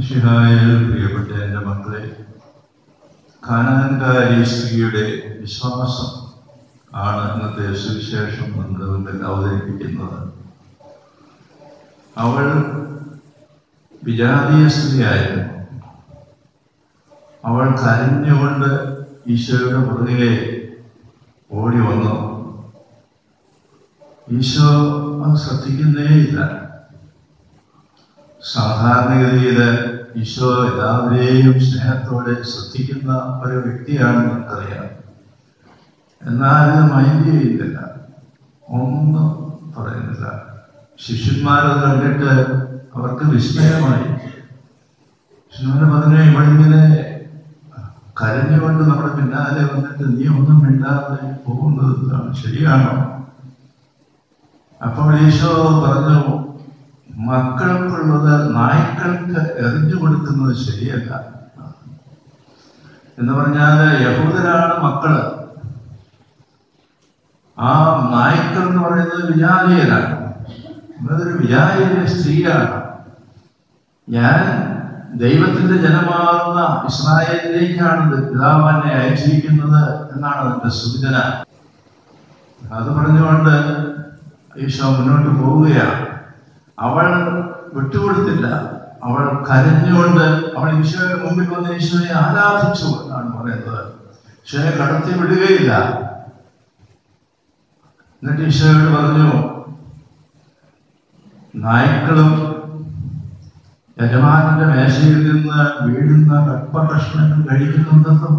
മിഷിഹായിൽ പ്രിയപ്പെട്ട എൻ്റെ മക്കളെ കാനാൻകാരി സ്ത്രീയുടെ വിശ്വാസം ആണ് ഇന്നത്തെ സുവിശേഷം നമ്മുടെ മുമ്പിൽ അവതരിപ്പിക്കുന്നത് അവൾ വിജാതീയ സ്ത്രീയായിരുന്നു അവൾ കരഞ്ഞുകൊണ്ട് ഈശോയുടെ പുറകിലെ ഓടി വന്നു ഈശോ അത് ശ്രദ്ധിക്കുന്നേയില്ല സാധാരണഗതിയിൽ ഈശോ എല്ലാവരെയും സ്നേഹത്തോടെ ശ്രദ്ധിക്കുന്ന ഒരു വ്യക്തിയാണ് നമുക്കറിയാം എന്നാൽ ഇത് മൈൻഡ് ചെയ്യുന്നില്ല ഒന്നും പറയുന്നില്ല ശിഷ്യന്മാരത് കണ്ടിട്ട് അവർക്ക് വിസ്മയമായി ശിഷ്യന്മാർ പറഞ്ഞു ഇവളിങ്ങനെ കരഞ്ഞുകൊണ്ട് നമ്മുടെ പിന്നാലെ വന്നിട്ട് നീ ഒന്നും മിണ്ടാതെ പോകുന്നത് ശരിയാണോ അപ്പോൾ ഈശോ പറഞ്ഞു മക്കൾക്കുള്ളത് നായ്ക്കൾക്ക് എറിഞ്ഞു കൊടുക്കുന്നത് ശരിയല്ല എന്ന് പറഞ്ഞാൽ യഹൂദരാണ് മക്കള് ആ നായ്ക്കൾ എന്ന് പറയുന്നത് വിജാതീയരാണ് അതൊരു വിജാതീയ സ്ത്രീയാണ് ഞാൻ ദൈവത്തിന്റെ ജനമാകുന്ന ഇസ്രായേലിലേക്കാണ് പിതാവിനെ അയച്ചിരിക്കുന്നത് എന്നാണ് അതിന്റെ സൂചന അത് പറഞ്ഞുകൊണ്ട് ഈശോ മുന്നോട്ട് പോവുകയാണ് അവൾ വിട്ടുകൊടുത്തില്ല അവൾ കരഞ്ഞുകൊണ്ട് അവൾ ഈശോയുടെ മുമ്പിൽ വന്ന് ഈശോയെ ആരാധിച്ചു എന്നാണ് പറയുന്നത് ഈശോയെ കടത്തി വിടുകയില്ല എന്നിട്ട് ഈശോയോട് പറഞ്ഞു നായ്ക്കളും യജമാനന്റെ മേശയിൽ നിന്ന് വീഴുന്ന കപ്പകഷ്ണങ്ങൾ കഴിക്കുന്നുണ്ടെന്നും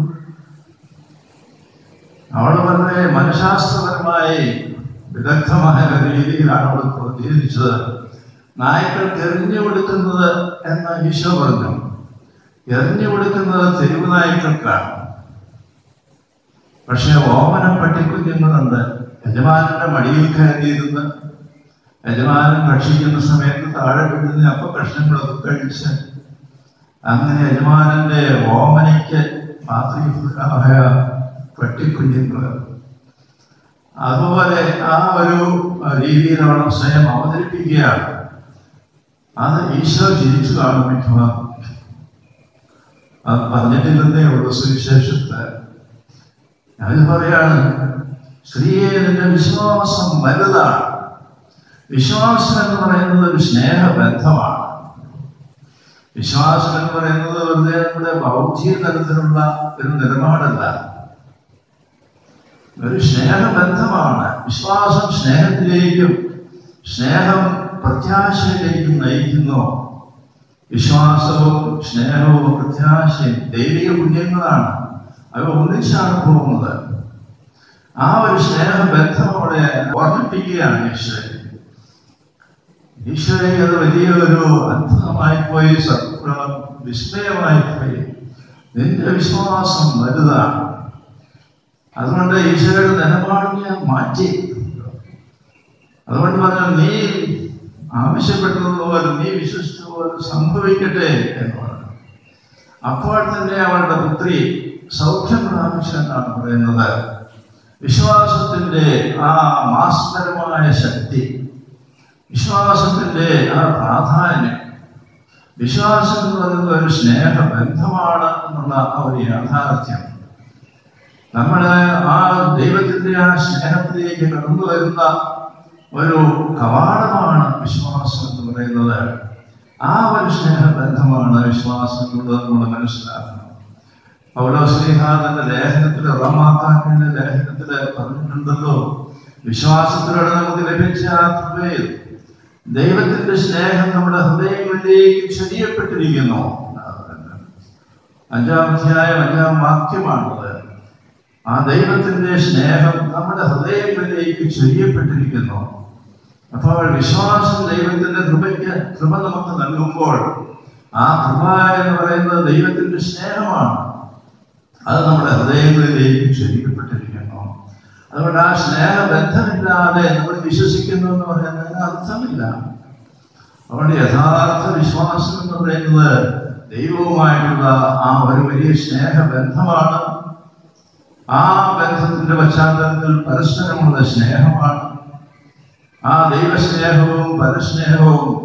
അവൾ വളരെ മനഃശാസ്ത്രപരമായി വിദഗ്ധമായ രീതിയിലാണ് അവൾ പ്രതികരിച്ചത് നായ്ക്കൾക്ക് എറിഞ്ഞു കൊടുക്കുന്നത് എന്ന് ഈശോ പറഞ്ഞു എറിഞ്ഞു കൊടുക്കുന്നത് തെരുവ് നായ്ക്കൾക്കാണ് പക്ഷെ ഓമന പട്ടിക്കുഞ്ഞുങ്ങളുണ്ട് യജമാനന്റെ മടിയിൽ കയറിയിരുന്ന് യജമാനൻ ഭക്ഷിക്കുന്ന സമയത്ത് താഴെ വീഴുന്ന അപ്പ കഷ്ണങ്ങളൊക്കെ കഴിച്ച് അങ്ങനെ യജമാനന്റെ ഓമനയ്ക്ക് മാതൃകയായ പട്ടിക്കുഞ്ഞുങ്ങൾ അതുപോലെ ആ ഒരു രീതിയിൽ അവൾ സ്വയം അവതരിപ്പിക്കുകയാണ് അത് ഈശോ ചിരിച്ചു കാണും മിക്കവാറും അത് പറഞ്ഞിട്ടില്ലെന്നേ ഉള്ളൂ സുവിശേഷത്തെ അത് പറയാണ് സ്ത്രീയെ നിന്റെ വിശ്വാസം വലുതാണ് വിശ്വാസം എന്ന് പറയുന്നത് ഒരു സ്നേഹബന്ധമാണ് വിശ്വാസം എന്ന് പറയുന്നത് വെറുതെ നമ്മുടെ ബൗദ്ധിക തലത്തിലുള്ള ഒരു നിലപാടല്ല ഒരു സ്നേഹബന്ധമാണ് വിശ്വാസം സ്നേഹത്തിലേക്കും സ്നേഹം പ്രത്യാശയിലേക്കും നയിക്കുന്നു വിശ്വാസവും സ്നേഹവും പ്രത്യാശയും ദൈവിക പുണ്യങ്ങളാണ് അവ ഒന്നിച്ചാണ് പോകുന്നത് ആ ഒരു സ്നേഹബന്ധം അവിടെ ഓർമ്മിപ്പിക്കുകയാണ് ഈശ്വരൻ ഈശ്വരൻ അത് വലിയൊരു അത്ഭുതമായി പോയി വിസ്മയമായി പോയി നിന്റെ വിശ്വാസം വലുതാണ് അതുകൊണ്ട് ഈശ്വരയുടെ നിലപാടിനെ മാറ്റി അതുകൊണ്ട് പറഞ്ഞു നീ ആവശ്യപ്പെട്ടതുപോലെ നീ വിശ്വസിച്ചതുപോലെ സംഭവിക്കട്ടെ എന്ന് പറഞ്ഞു അപ്പോൾ തന്നെ അവളുടെ പുത്രി സൗഖ്യം പ്രാപിച്ചെന്നാണ് പറയുന്നത് വിശ്വാസത്തിന്റെ ആ മാസ്മരമായ ശക്തി വിശ്വാസത്തിന്റെ ആ പ്രാധാന്യം വിശ്വാസം എന്ന് പറയുന്നത് ഒരു സ്നേഹബന്ധമാണ് എന്നുള്ള ആ ഒരു യാഥാർത്ഥ്യം നമ്മൾ ആ ദൈവത്തിന്റെ ആ സ്നേഹത്തിലേക്ക് കടന്നു വരുന്ന ഒരു കവാടമാണ് വിശ്വാസം എന്ന് പറയുന്നത് ആ ഒരു സ്നേഹബന്ധമാണ് വിശ്വാസം എന്നുള്ളത് നമ്മൾ മനസ്സിലാക്കണം പൗലോ ശ്രീഹാദന്റെ ലേഖനത്തിൽ റമാക്കാക്കിന്റെ ലേഖനത്തിൽ പറഞ്ഞിട്ടുണ്ടല്ലോ വിശ്വാസത്തിലൂടെ നമുക്ക് ലഭിച്ച ആ കൃപയിൽ ദൈവത്തിന്റെ സ്നേഹം നമ്മുടെ ഹൃദയങ്ങളിലേക്ക് ചൊരിയപ്പെട്ടിരിക്കുന്നു അഞ്ചാം അധ്യായം അഞ്ചാം വാക്യമാണത് ആ ദൈവത്തിന്റെ സ്നേഹം നമ്മുടെ ഹൃദയങ്ങളിലേക്ക് ചൊരിയപ്പെട്ടിരിക്കുന്നു അപ്പോൾ വിശ്വാസം ദൈവത്തിന്റെ കൃപയ്ക്ക് കൃപ നമുക്ക് നൽകുമ്പോൾ ആ കൃപ എന്ന് പറയുന്നത് ദൈവത്തിന്റെ സ്നേഹമാണ് അത് നമ്മുടെ ഹൃദയങ്ങളിലേക്ക് ചൊരിയപ്പെട്ടിരിക്കുന്നു അതുകൊണ്ട് ആ സ്നേഹബന്ധമില്ലാതെ നമ്മൾ വിശ്വസിക്കുന്നു എന്ന് പറയുന്നതിന് അർത്ഥമില്ല അതുകൊണ്ട് യഥാർത്ഥ വിശ്വാസം എന്ന് പറയുന്നത് ദൈവവുമായിട്ടുള്ള ആ ഒരു വലിയ സ്നേഹബന്ധമാണ് ആ ബന്ധത്തിന്റെ പശ്ചാത്തലത്തിൽ പരസ്പരമുള്ള സ്നേഹമാണ് ആ ദൈവസ്നേഹവും പരസ്നേഹവും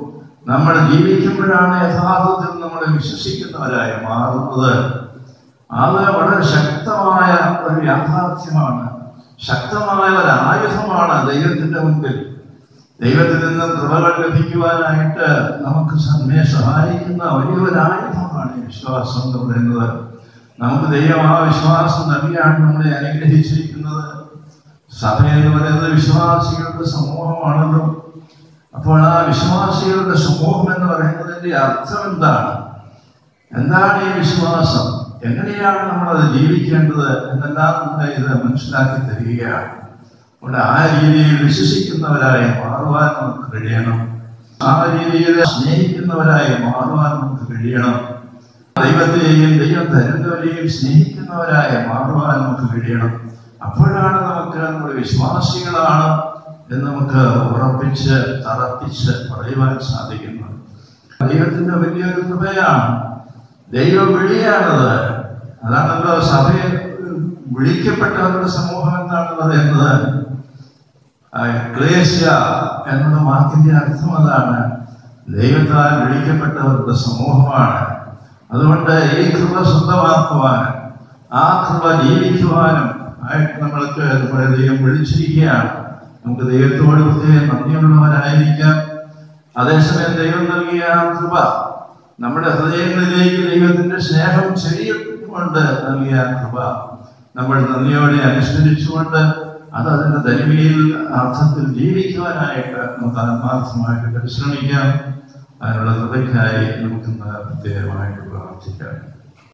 നമ്മൾ ജീവിക്കുമ്പോഴാണ് യഥാർത്ഥത്തിൽ നമ്മൾ വിശ്വസിക്കുന്നവരായി മാറുന്നത് അത് വളരെ ശക്തമായ ഒരു യാഥാർത്ഥ്യമാണ് ശക്തമായ ഒരു ആയുധമാണ് ദൈവത്തിന്റെ മുൻപിൽ ദൈവത്തിൽ നിന്ന് കൃപകൾ ലഭിക്കുവാനായിട്ട് നമുക്ക് നമ്മെ സഹായിക്കുന്ന വലിയൊരു ആയുധമാണ് ഈ വിശ്വാസം എന്ന് പറയുന്നത് നമുക്ക് ദൈവം ആ വിശ്വാസം നൽകിയാണ് നമ്മളെ അനുഗ്രഹിച്ചിരിക്കുന്നത് സഭ എന്ന് പറയുന്നത് വിശ്വാസികളുടെ സമൂഹമാണല്ലോ അപ്പോൾ ആ വിശ്വാസികളുടെ സമൂഹം എന്ന് പറയുന്നതിന്റെ അർത്ഥം എന്താണ് എന്താണ് ഈ വിശ്വാസം എങ്ങനെയാണ് നമ്മളത് ജീവിക്കേണ്ടത് എന്നെല്ലാം നമ്മളെ ഇത് മനസ്സിലാക്കി തരികയാണ് അതുകൊണ്ട് ആ രീതിയിൽ വിശ്വസിക്കുന്നവരായി മാറുവാൻ നമുക്ക് കഴിയണം ആ രീതിയിൽ സ്നേഹിക്കുന്നവരായി മാറുവാൻ നമുക്ക് കഴിയണം ദൈവത്തെയും ദൈവം തരുന്നവരെയും സ്നേഹിക്കുന്നവരായി മാറുവാൻ നമുക്ക് കഴിയണം അപ്പോഴാണ് നമുക്ക് നമ്മൾ വിശ്വാസികളാണ് എന്ന് നമുക്ക് ഉറപ്പിച്ച് തറപ്പിച്ച് പറയുവാൻ സാധിക്കുന്നത് ദൈവത്തിന്റെ വലിയൊരു കൃപയാണ് ദൈവം വിളിയാണത് അതാണല്ലോ സഭയിൽ വിളിക്കപ്പെട്ടവരുടെ സമൂഹം എന്നാണ് പറയുന്നത് ആ എക്ലേസ്യ എന്നുള്ള വാക്കിന്റെ അർത്ഥം അതാണ് ദൈവത്താൽ വിളിക്കപ്പെട്ടവരുടെ സമൂഹമാണ് അതുകൊണ്ട് ഈ കൃപ സ്വന്തമാക്കുവാനും ആ കൃപ ജീവിക്കുവാനും ആയിട്ട് നമ്മൾക്ക് നമ്മുടെ ദൈവം വിളിച്ചിരിക്കുകയാണ് നമുക്ക് ദൈവത്തോട് പ്രത്യേകം നന്ദിയുള്ളവരായിരിക്കാം അതേസമയം ദൈവം നൽകിയ ആ കൃപ നമ്മുടെ ഹൃദയങ്ങളിലേക്ക് ദൈവത്തിന്റെ സ്നേഹം ചെറിയുകൊണ്ട് നൽകിയ ആ കൃപ നമ്മൾ നന്ദിയോടെ അനുസ്മരിച്ചുകൊണ്ട് അത് അതിന്റെ തനിമയിൽ അർത്ഥത്തിൽ ജീവിക്കുവാനായിട്ട് നമുക്ക് ആത്മാർത്ഥമായിട്ട് പരിശ്രമിക്കാം അതിനുള്ള കൃപയ്ക്കായി നമുക്കിന്ന് പ്രത്യേകമായിട്ട് പ്രാർത്ഥിക്കാം